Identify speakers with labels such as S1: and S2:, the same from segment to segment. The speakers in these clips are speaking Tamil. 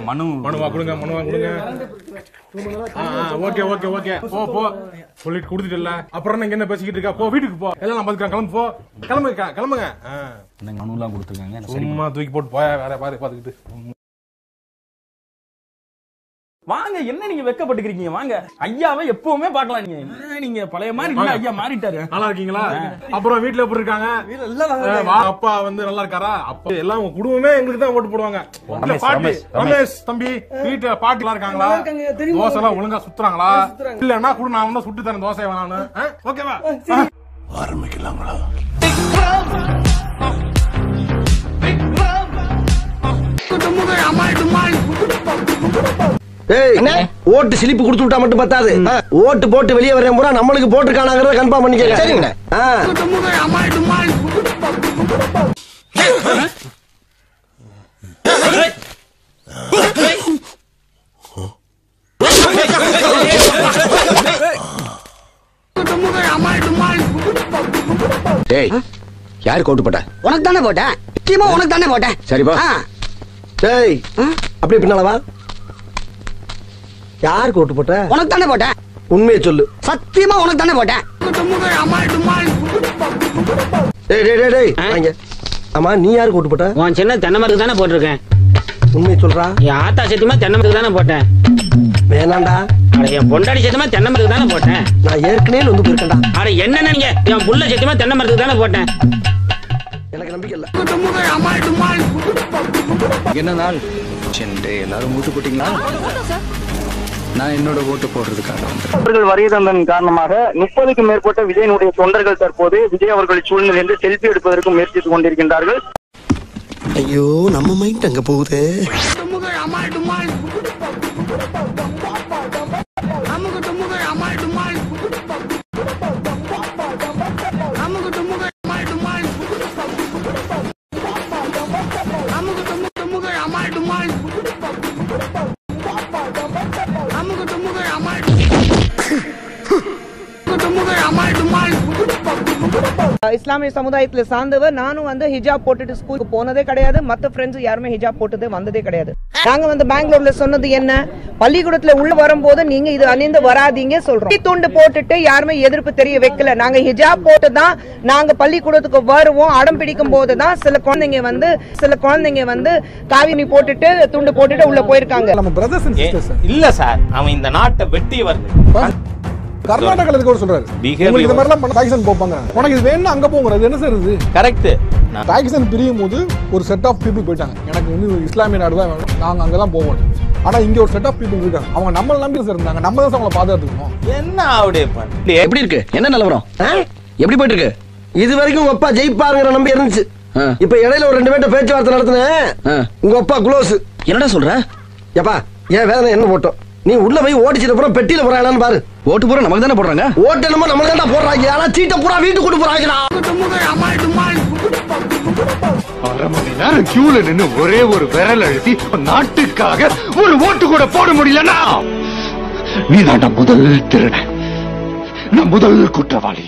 S1: மனு
S2: மனுவா கொடுங்க மனுவா கொடுங்க ஓகே ஓகே ஓகே போ போ சொல்லிட்டு கொடுத்துட்டல அப்புறம் என்ன இங்க என்ன பேசிக்கிட்டு இருக்கா போ வீட்டுக்கு போ எல்லாம் நான் பாத்துக்கிறேன் கிளம்பு போ கிளம்புங்க கிளம்புங்க ஆ.
S1: எனக்கு மனுலாம் கொடுத்துருக்காங்க எனக்கு சரி
S2: சும்மா தூக்கி போட்டு போயா வேற பாரு பாத்துக்கிட்டு
S1: வாங்க என்ன நீங்க வெக்கப்பட்டுக்கிறீங்க வாங்க ஐயாவை எப்பவுமே பார்க்கலாம் நீங்க என்ன நீங்க பழைய மாதிரி இல்ல ஐயா மாறிட்டாரு
S2: நல்லா இருக்கீங்களா அப்புறம் வீட்டுல எப்படி இருக்காங்க ஆ, வா, அப்பா வந்து நல்லா இருக்காரா அப்பா எல்லாம் உங்க குடும்பமே எங்களுக்கு தான் ஓட்டு போடுவாங்க இல்ல,
S1: ரமேஷ்,
S2: பாட்டி
S1: ரமேஷ்,
S2: ரமேஷ் தம்பி வீட்டுல பாட்டி எல்லாம் இருக்காங்களா தோசை எல்லாம் ஒழுங்கா சுத்துறாங்களா இல்லன்னா கூட நான் வந்து சுட்டு தரேன் தோசை வேணாம்னு ஆ, ஓகேவா ஆ.
S3: ஏய் ஓட்டு சிலிப்பு கொடுத்து விட்டா மட்டும் பத்தாது ஓட்டு போட்டு வெளியே வரேன் பூரா நம்மளுக்கு போட்டுருக்கானாங்கிறத கன்ஃபார்ம் பண்ணிக்கங்க சரிங்க டேய் யாருக்கு ஓட்டு போட்ட
S4: உனக்கு தானே போட்டேன் முக்கியமா உனக்கு தானே போட்டேன்
S3: சரிப்பா
S4: ஆ.
S3: டேய் அப்படியே பின்னால வா யாருக்கு ஓட்டு போட்ட
S4: உனக்கு தானே போட்டேன்
S3: உண்மையை சொல்லு
S4: சத்தியமா உனக்கு தானே போட்டேன்
S3: டேய் டேய் டேய் டேய் வாங்க ஆமா நீ யாருக்கு ஓட்டு போட்ட
S5: உன் சின்ன தென்னை மரத்துக்கு தானே போட்டிருக்கேன்
S3: உண்மையை சொல்றா
S5: என் ஆத்தா சத்தியமா தென்னை மரத்துக்கு தானே போட்டேன்
S3: வேணாண்டா
S5: அட என் பொண்டாடி சத்தியமா தென்னை மரத்துக்கு தானே போட்டேன்
S3: நான் ஏற்கனவே வந்து போயிருக்கேன்டா
S5: அட என்ன நீங்க என் புள்ள சத்தியமா தென்னை மரத்துக்கு தானே போட்டேன்
S3: எனக்கு நம்பிக்கை இல்ல
S6: என்ன நாள் சென்று எல்லாரும் ஓட்டு போட்டீங்களா நான் என்னோட ஓட்டு போடுறதுக்காக வந்தேன்
S7: அவர்கள் வருகை தந்ததன் காரணமாக முப்பதுக்கும் மேற்பட்ட விஜயனுடைய தொண்டர்கள் தற்போது விஜய் அவர்கள் சூழ்நிலையிலிருந்து செல்ஃபி எடுப்பதற்கு முயற்சித்துக் கொண்டிருக்கின்றார்கள்
S3: ஐயோ நம்ம மைண்ட் அங்க போகுது
S8: இஸ்லாமிய சமுதாயத்துல சார்ந்தவர் நானும் வந்து ஹிஜாப் போட்டுட்டு ஸ்கூலுக்கு போனதே கிடையாது மத்த ஃப்ரெண்ட்ஸ் யாருமே ஹிஜாப் போட்டதே வந்ததே கிடையாது நாங்க வந்து பெங்களூர்ல சொன்னது என்ன பள்ளிக்கூடத்துல உள்ள வரும்போது நீங்க இது அணிந்து வராதீங்க சொல்றோம் துண்டு போட்டுட்டு யாருமே எதிர்ப்பு தெரிய வைக்கல நாங்க ஹிஜாப் போட்டு தான் நாங்க பள்ளிக்கூடத்துக்கு வருவோம் அடம் பிடிக்கும் போது தான் சில குழந்தைங்க வந்து சில குழந்தைங்க வந்து காவினி போட்டுட்டு துண்டு போட்டுட்டு உள்ள போயிருக்காங்க
S9: நம்ம பிரதர்ஸ் அண்ட் சிஸ்டர்ஸ்
S1: இல்ல சார் அவன் இந்த நாட்டை வெட்டி வருது
S9: கர்நாடகால இருக்க சொல்றாரு
S1: Behavior.
S9: உங்களுக்கு இந்த மாதிரிலாம் பண்ண பாகிஸ்தான் போப்பாங்க உனக்கு இது வேணும்னா அங்க போங்க இது என்ன சார் இது
S1: கரெக்ட்
S9: பாகிஸ்தான் பிரியும் போது ஒரு செட் ஆஃப் பீப்புள் போயிட்டாங்க எனக்கு வந்து இஸ்லாமிய நாடு தான் வேணும் நாங்க அங்க தான் போவோம் ஆனா இங்க ஒரு செட் ஆஃப் பீப்புள் இருக்காங்க அவங்க நம்மள நம்பி சார் இருந்தாங்க நம்ம தான் சார் அவங்கள பாதுகாத்துக்கணும்
S1: என்ன அவடைய பண்ணி
S3: எப்படி இருக்கு என்ன நிலவரம் எப்படி போயிட்டு இருக்கு இது வரைக்கும் உங்க அப்பா ஜெயிப்பாருங்கிற நம்பி இருந்துச்சு இப்ப இடையில ஒரு ரெண்டு பேர்ட்ட பேச்சுவார்த்தை நடத்தினேன் உங்க அப்பா க்ளோஸ் என்னடா சொல்ற எப்பா ஏன் வேதனை என்ன போட்டோம் நீ உள்ள போய் ஓடிச்சிட்டு அப்புறம் பெட்டியில போறாங்களான்னு பாரு ஓட்டு பூரா நமக்கு தானே போடுறாங்க ஓட்டு என்னமோ நம்ம தானே போடுறாங்க ஆனா சீட்டை பூரா வீட்டுக்கு கொண்டு போறாங்கடா
S6: அரை மணி நேரம் கியூல நின்னு ஒரே ஒரு விரல் அழுத்தி நாட்டுக்காக ஒரு ஓட்டு கூட போட முடியலன்னா நீ தான் முதல் திருட நான் முதல் குற்றவாளி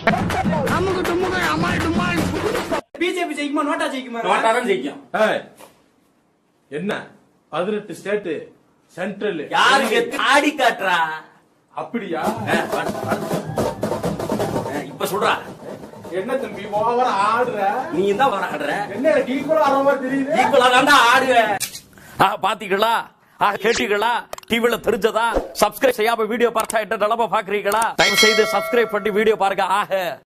S1: நோட்டாதான் ஜெயிக்கும்
S2: ஏய், என்ன பதினெட்டு ஸ்டேட் சென்ட்ரல்
S1: யாருக்கு ஆடி காட்டுறா
S2: அப்படியா
S1: அஹ், பாரு, பாரு. அஹ், இப்ப சொல்றா
S2: என்ன தம்பி ஓவர ஆடுற
S1: நீ தான் வராடுற
S2: என்ன எனக்கு ஈக்குவலா ஆடுற மாதிரி தெரியுது
S1: ஈக்குவலா தான்டா ஆடுவேன் ஆ பாத்தீங்களா ஆ கேட்டீங்களா டிவில தெரிஞ்சதா சப்ஸ்கிரைப் செய்யாம வீடியோ பார்த்தா என்ன நிலம பாக்குறீங்களா தயவு செய்து சப்ஸ்கிரைப் பண்ணி வீடியோ பாருங்க ஆக